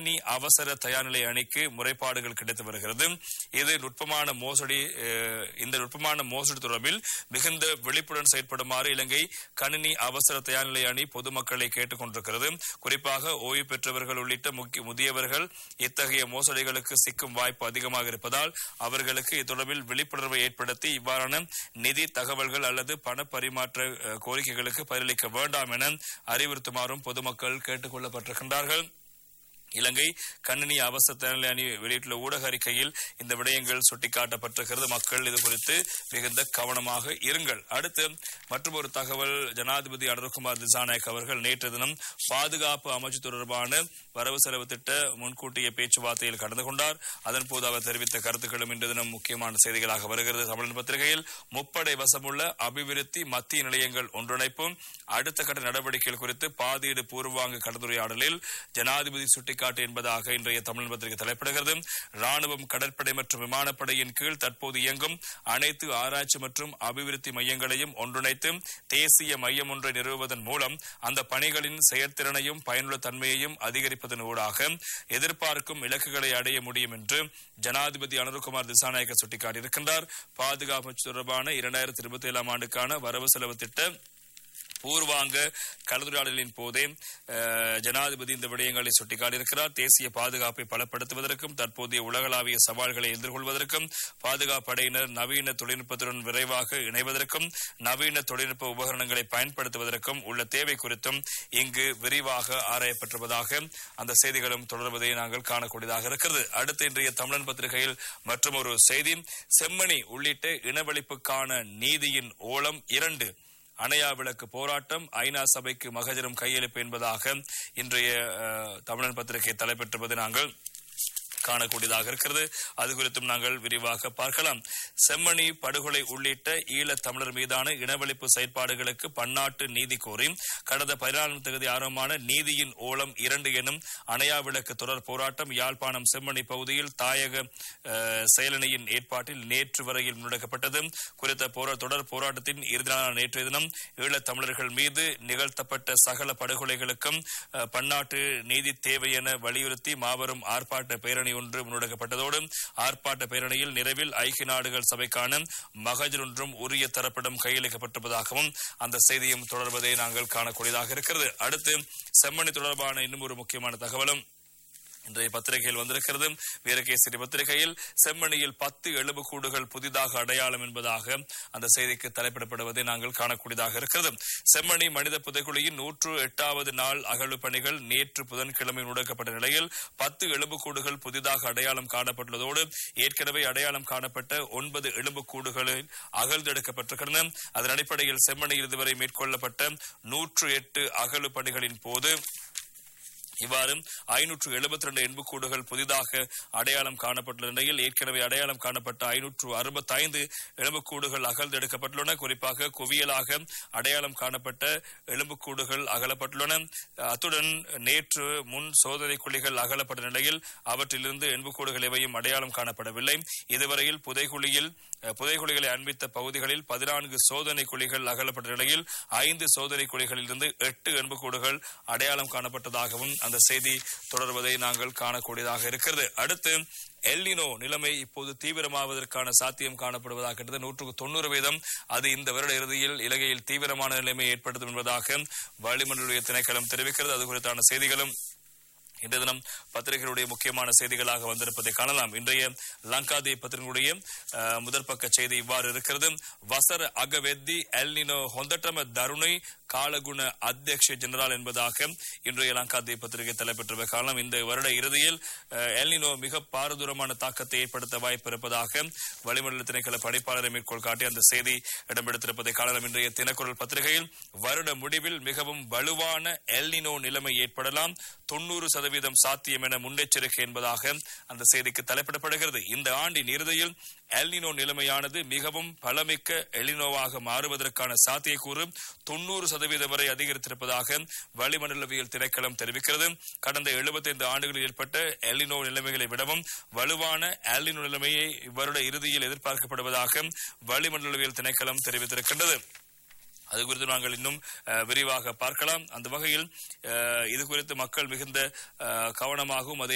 கணினி அவசர தயார்நிலை அணிக்கு முறைப்பாடுகள் கிடைத்து வருகிறது இது நுட்பமான மோசடி அஹ், இந்த நுட்பமான மோசடி தொடர்பில் மிகுந்த விழிப்புடன் செயற்படுமாறு இலங்கை கணினி அவசர தயார்நிலை அணி பொதுமக்களை கேட்டுக் கொண்டிருக்கிறது குறிப்பாக ஓய்வு பெற்றவர்கள் உள்ளிட்ட முக்கிய முதியவர்கள் இத்தகைய மோசடிகளுக்கு சிக்கும் வாய்ப்பு அதிகமாக இருப்பதால் அவர்களுக்கு இது தொடர்பில் விழிப்புணர்வை ஏற்படுத்தி இவ்வாறான நிதி தகவல்கள் அல்லது பண பரிமாற்ற அஹ், கோரிக்கைகளுக்கு பதிலளிக்க வேண்டாம் என அறிவுறுத்துமாறும் பொதுமக்கள் கேட்டுக் கொள்ளப்பட்டிருக்கின்றார்கள் இலங்கை கணினி அவசர தயார்நிலை அணி வெளியிட்டுள்ள ஊடக அறிக்கையில் இந்த விடயங்கள் சுட்டிக்காட்டப்பட்டிருக்கிறது மக்கள் இது குறித்து மிகுந்த கவனமாக இருங்கள் அடுத்து மற்றொரு தகவல் ஜனாதிபதி அனுர்குமார் திசாநாயக் அவர்கள் நேற்று தினம் பாதுகாப்பு அமைச்சு தொடர்பான வரவு செலவு திட்ட முன்கூட்டிய பேச்சுவார்த்தையில் கலந்து கொண்டார் அதன் போது அவர் தெரிவித்த கருத்துக்களும் இன்று தினம் முக்கியமான செய்திகளாக வருகிறது தமிழன் பத்திரிகையில் முப்படை வசமுள்ள அபிவிருத்தி மத்திய நிலையங்கள் ஒன்றிணைப்பும் அடுத்த கட்ட நடவடிக்கைகள் குறித்து பாதீடு பூர்வாங்க கலந்துரையாடலில் ஜனாதிபதி சுட்டிக்காட்டு என்பதாக இன்றைய தமிழ் பத்திரிகை தலைப்பிடுகிறது ராணுவம் கடற்படை மற்றும் விமானப்படையின் கீழ் தற்போது இயங்கும் அனைத்து ஆராய்ச்சி மற்றும் அபிவிருத்தி மையங்களையும் ஒன்றிணைத்து தேசிய மையம் ஒன்றை நிறுவுவதன் மூலம் அந்த பணிகளின் செயற்திறனையும் பயனுள்ள தன்மையையும் அதிகரிப்பதன் ஊடாக எதிர்பார்க்கும் இலக்குகளை அடைய முடியும் என்று ஜனாதிபதி அனுர்குமார் திசாநாயக்க சுட்டிக்காட்டியிருக்கின்றார் பாதுகாப்பு தொடர்பான இரண்டாயிரத்தி இருபத்தி ஏழாம் ஆண்டுக்கான வரவு செலவு திட்ட பூர்வாங்க கலந்துரையாடலின் போதே அஹ், ஜனாதிபதி இந்த விடயங்களை சுட்டிக்காட்டியிருக்கிறார் தேசிய பாதுகாப்பை பலப்படுத்துவதற்கும் தற்போதைய உலகளாவிய சவால்களை எதிர்கொள்வதற்கும் பாதுகாப்பு படையினர் நவீன தொழில்நுட்பத்துடன் விரைவாக இணைவதற்கும் நவீன தொழில்நுட்ப உபகரணங்களை பயன்படுத்துவதற்கும் உள்ள தேவை குறித்தும் இங்கு விரிவாக ஆராயப்பட்டிருப்பதாக அந்த செய்திகளும் தொடர்வதை நாங்கள் காணக்கூடியதாக இருக்கிறது அடுத்து இன்றைய தமிழன் பத்திரிகையில் மற்றொரு செய்தி செம்மணி உள்ளிட்ட இனவழிப்புக்கான நீதியின் ஓலம் இரண்டு அணையா விளக்கு போராட்டம் ஐநா சபைக்கு மகஜரும் கையெழுப்பு என்பதாக இன்றைய அஹ், தமிழன் பத்திரிகை தலைப்பெற்றிருப்பதை நாங்கள் காணக்கூடியதாக இருக்கிறது அது குறித்தும் நாங்கள் விரிவாக பார்க்கலாம் செம்மணி படுகொலை உள்ளிட்ட ஈழத் தமிழர் மீதான இனவழிப்பு செயற்பாடுகளுக்கு பன்னாட்டு நீதி கோரி கடந்த பதினாலாம் தேதி ஆரம்பமான நீதியின் ஓலம் இரண்டு எனும் அணையா விளக்கு தொடர் போராட்டம் யாழ்ப்பாணம் செம்மணி பகுதியில் தாயக அஹ், செயலணியின் ஏற்பாட்டில் நேற்று வரையில் முன்னெடுக்கப்பட்டது குறித்த போரா தொடர் போராட்டத்தின் இறுதி நாளான நேற்றைய தினம் ஈழத் தமிழர்கள் மீது நிகழ்த்தப்பட்ட சகல படுகொலைகளுக்கும் அஹ், பன்னாட்டு நீதி தேவை என வலியுறுத்தி மாபெரும் ஆர்ப்பாட்ட பேரணி ஒன்று முன்னெடுக்கப்பட்டதோடு ஆர்ப்பாட்ட பேரணியில் நிறைவில் ஐக்கிய நாடுகள் சபைக்கான மகஜர் ஒன்றும் உரிய தரப்பிடம் கையளிக்கப்பட்டிருப்பதாகவும் அந்த செய்தியும் தொடர்வதை நாங்கள் காணக்கூடியதாக இருக்கிறது அடுத்து செம்மணி தொடர்பான இன்னும் ஒரு முக்கியமான தகவலும் இன்றைய பத்திரிகையில் வந்திருக்கிறது வீரகேசரி பத்திரிகையில் செம்மணியில் பத்து எலும்புக்கூடுகள் புதிதாக அடையாளம் என்பதாக அந்த செய்திக்கு தலைப்பிடப்படுவதை நாங்கள் காணக்கூடியதாக இருக்கிறது செம்மணி மனித புதைக்குழியின் நூற்று எட்டாவது நாள் அகழ்வு பணிகள் நேற்று புதன்கிழமை முடக்கப்பட்ட நிலையில் பத்து எலும்புக்கூடுகள் புதிதாக அடையாளம் காணப்பட்டுள்ளதோடு ஏற்கனவே அடையாளம் காணப்பட்ட ஒன்பது எலும்புக்கூடுகளில் அகழ்ந்தெடுக்கப்பட்டிருக்கின்றன அதன் அடிப்படையில் செம்மணியில் இதுவரை மேற்கொள்ளப்பட்ட நூற்று எட்டு அகழ்வு பணிகளின் போது இவ்வாறு ஐநூற்று எழுபத்தி ரெண்டு எண்புக்கூடுகள் புதிதாக அடையாளம் காணப்பட்டுள்ள நிலையில் ஏற்கனவே அடையாளம் காணப்பட்ட ஐநூற்று அறுபத்தி ஐந்து எலும்புக்கூடுகள் அகழ்ந்தெடுக்கப்பட்டுள்ளன குறிப்பாக குவியலாக அடையாளம் காணப்பட்ட எலும்புக்கூடுகள் அகலப்பட்டுள்ளன அத்துடன் நேற்று முன் சோதனை குழிகள் அகலப்பட்ட நிலையில் அவற்றிலிருந்து எண்புக்கூடுகள் எவையும் அடையாளம் காணப்படவில்லை இதுவரையில் புதைகுழியில் அஹ், புதைகுழிகளை அண்மித்த பகுதிகளில் பதினான்கு சோதனை குழிகள் அகலப்பட்ட நிலையில் ஐந்து சோதனை குழிகளிலிருந்து எட்டு எண்புக்கூடுகள் அடையாளம் காணப்பட்டதாகவும் அந்த செய்தி தொடர்வதை நாங்கள் காணக்கூடியதாக இருக்கிறது அடுத்து எல்லினோ நிலைமை இப்போது தீவிரமாவதற்கான சாத்தியம் காணப்படுவதாக கிட்டத்தட்ட நூற்றுக்கு தொண்ணூறு வீதம் அது இந்த வருட இறுதியில் இலங்கையில் தீவிரமான நிலைமை ஏற்படுத்தும் என்பதாக வளிமண்டல திணைக்களம் தெரிவிக்கிறது அது குறித்தான செய்திகளும் இன்றைய தினம் பத்திரிகைகளுடைய முக்கியமான செய்திகளாக வந்திருப்பதை காணலாம் இன்றைய லங்காதி பத்திரிகையுடைய அஹ், முதற் பக்க செய்தி இவ்வாறு இருக்கிறது வசர அகவெத்தி எல்னினோ ஹொந்தட்டம தருணை காலகுண அத்தியக்ஷ ஜெனரல் என்பதாக இன்றைய லங்காதி பத்திரிகை தலைப்பெற்ற காரணம் இந்த வருட இறுதியில் அஹ், எல்னினோ மிக பாரதூரமான தாக்கத்தை ஏற்படுத்த வாய்ப்பு இருப்பதாக வளிமண்டல திணைக்கள பணிப்பாளரை மேற்கோள் காட்டி அந்த செய்தி இடம்பெடுத்திருப்பதை காணலாம் இன்றைய தினக்குரல் பத்திரிகையில் வருட முடிவில் மிகவும் வலுவான எல்னினோ நிலைமை ஏற்படலாம் தொண்ணூறு சதவீதம் சாத்தியம் என முன்னெச்சரிக்கை என்பதாக அந்த செய்திக்கு தலைப்பிடப்படுகிறது இந்த ஆண்டின் இறுதியில் எல்னினோ நிலைமையானது மிகவும் பலமிக்க எலினோவாக மாறுவதற்கான சாத்தியக்கூறு தொண்ணூறு சதவீதம் வரை அதிகரித்திருப்பதாக வளிமண்டலவியல் திணைக்களம் தெரிவிக்கிறது கடந்த 75 ஆண்டுகளில் ஏற்பட்ட எல்னினோ நிலைமைகளை விடவும் வலுவான எல்னினோ நிலைமையை இவ்வருட இறுதியில் எதிர்பார்க்கப்படுவதாக வளிமண்டலவியல் திணைக்களம் தெரிவித்திருக்கின்றது அது குறித்து நாங்கள் இன்னும் அஹ், விரிவாக பார்க்கலாம் அந்த வகையில் அஹ், இது குறித்து மக்கள் மிகுந்த அஹ், கவனமாகவும் அதே